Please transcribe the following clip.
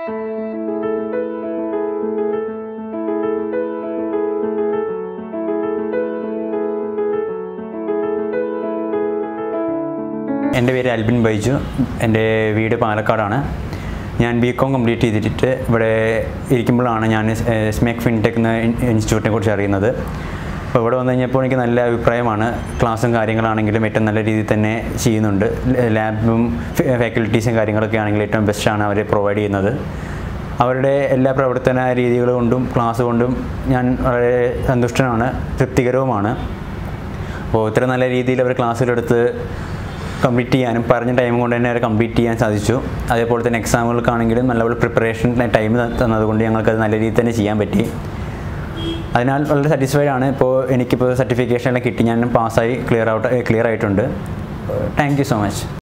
എൻ്റെ പേര് അൽബിൻ ബൈജു എൻ്റെ വീട് പാലക്കാടാണ് ഞാൻ ബി കോം കംപ്ലീറ്റ് ചെയ്തിട്ട് ഇവിടെ ഇരിക്കുമ്പോഴാണ് ഞാൻ സ്മെക് ഫിൻടെക് എന്ന ഇൻസ്റ്റിറ്റ്യൂട്ടിനെ കുറിച്ച് അറിയുന്നത് അപ്പോൾ ഇവിടെ വന്നു കഴിഞ്ഞപ്പോൾ എനിക്ക് നല്ല അഭിപ്രായമാണ് ക്ലാസ്സും കാര്യങ്ങളാണെങ്കിലും ഏറ്റവും നല്ല രീതിയിൽ തന്നെ ചെയ്യുന്നുണ്ട് ലാബും ഫാക്കൽറ്റീസും കാര്യങ്ങളൊക്കെ ആണെങ്കിലും ഏറ്റവും ബെസ്റ്റാണ് അവർ പ്രൊവൈഡ് ചെയ്യുന്നത് അവരുടെ എല്ലാ പ്രവർത്തന രീതികൾ കൊണ്ടും ക്ലാസ് കൊണ്ടും ഞാൻ വളരെ സന്തുഷ്ടനാണ് തൃപ്തികരവുമാണ് അപ്പോൾ ഇത്ര നല്ല രീതിയിൽ അവർ ക്ലാസ്സിലെടുത്ത് കംപ്ലീറ്റ് ചെയ്യാനും പറഞ്ഞ ടൈം കൊണ്ട് തന്നെ അവർ കംപ്ലീറ്റ് ചെയ്യാൻ സാധിച്ചു അതേപോലെ തന്നെ എക്സാമുകൾക്കാണെങ്കിലും നല്ലപോലെ പ്രിപ്പറേഷൻ ടൈം തന്നതുകൊണ്ട് ഞങ്ങൾക്കത് നല്ല രീതിയിൽ തന്നെ ചെയ്യാൻ പറ്റി അതിനാൽ വളരെ സാറ്റിസ്ഫൈഡ് ആണ് ഇപ്പോൾ എനിക്കിപ്പോൾ സർട്ടിഫിക്കേഷൻ എല്ലാം കിട്ടി ഞാൻ പാസ്സായി ക്ലിയർ ഔട്ട് ക്ലിയർ ആയിട്ടുണ്ട് താങ്ക് യു സോ മച്ച്